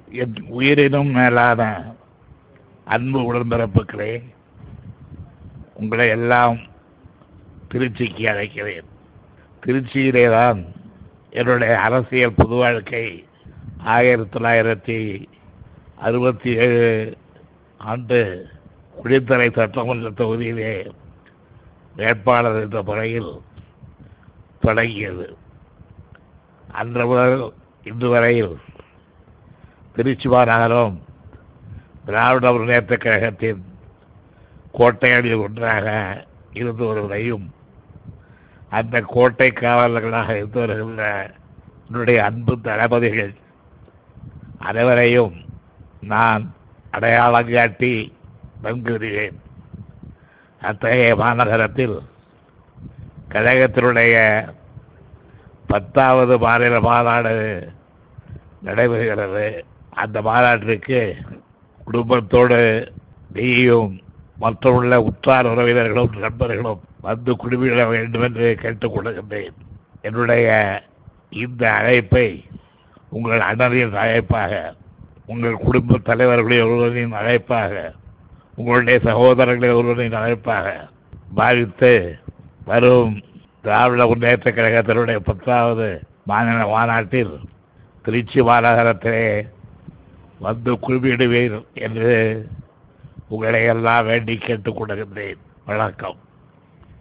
என் உயிரினும் மேலான அன்பு உடன்பிறப்புகளே உங்களை எல்லாம் திருச்சிக்கு அழைக்கிறேன் திருச்சியிலே தான் என்னுடைய அரசியல் புது வாழ்க்கை ஆயிரத்தி தொள்ளாயிரத்தி அறுபத்தி ஏழு ஆண்டு குடித்தலை சட்டமன்ற தொகுதியிலே வேட்பாளர் என்ற முறையில் தொடங்கியது அன்று முதல் இன்று வரையில் திருச்சி மாநகரம் திராவிட முன்னேற்ற கழகத்தின் கோட்டைகளில் ஒன்றாக இருந்து வருவதையும் அந்த கோட்டை காவலர்களாக இருந்து வருகின்ற என்னுடைய அன்பு தளபதிகள் அனைவரையும் நான் அடையாளம் காட்டி நன்குகிறேன் அத்தகைய மாநகரத்தில் கழகத்தினுடைய பத்தாவது மாநில மாநாடு நடைபெறுகிறது அந்த மாநாட்டிற்கு குடும்பத்தோடு நீயும் மற்றுள்ள உற்றார் உறவினர்களும் நண்பர்களும் வந்து குடும்பிட வேண்டும் என்று கேட்டுக் கொள்கின்றேன் என்னுடைய இந்த அழைப்பை உங்கள் அண்ணனின் அழைப்பாக உங்கள் குடும்ப தலைவர்களின் ஒருவரின் அழைப்பாக உங்களுடைய சகோதரர்களின் ஒருவரின் அழைப்பாக பாவித்து வரும் திராவிட முன்னேற்ற கழகத்தினுடைய பத்தாவது மாநில மாநாட்டில் திருச்சி மாநகரத்திலே வந்து குழுமிடுவீர் என்று உங்களை எல்லாம் வேண்டி கேட்டுக் கொள்கின்றேன் வணக்கம்